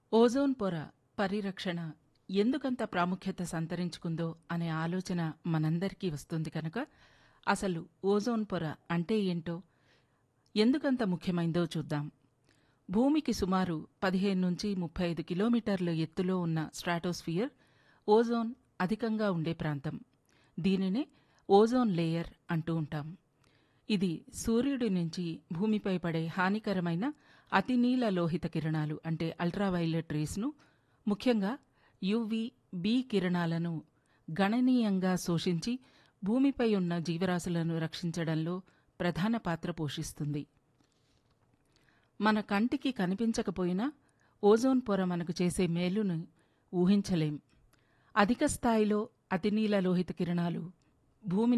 ozone పొర పరిరక్షణ ఎందుకంత ప్రాముఖ్యత సంతరించుకుందో అనే ఆలోచన మనందరికీ వస్తుంది కనుక అసలు ఓజోన్ పొర అంటే ఏంటో ఎందుకంత ముఖ్యమైందో చూద్దాం భూమికి సుమారు పదిహేను నుంచి ముప్పై ఐదు కిలోమీటర్ల ఎత్తులో ఉన్న స్ట్రాటోస్ఫియర్ ఓజోన్ అధికంగా ఉండే ప్రాంతం దీనినే ఓజోన్ లేయర్ అంటూ ఉంటాం ఇది సూర్యుడి నుంచి భూమిపై పడే హానికరమైన అతినీల లోహిత కిరణాలు అంటే అల్ట్రావైలెట్ రేస్ను ముఖ్యంగా యువి బి కిరణాలను గణనీయంగా శోషించి భూమిపై ఉన్న జీవరాశులను రక్షించడంలో ప్రధాన పాత్ర పోషిస్తుంది మన కంటికి కనిపించకపోయినా ఓజోన్ పొర మనకు చేసే మేలును ఊహించలేం అధిక స్థాయిలో అతినీల లోహిత కిరణాలు భూమి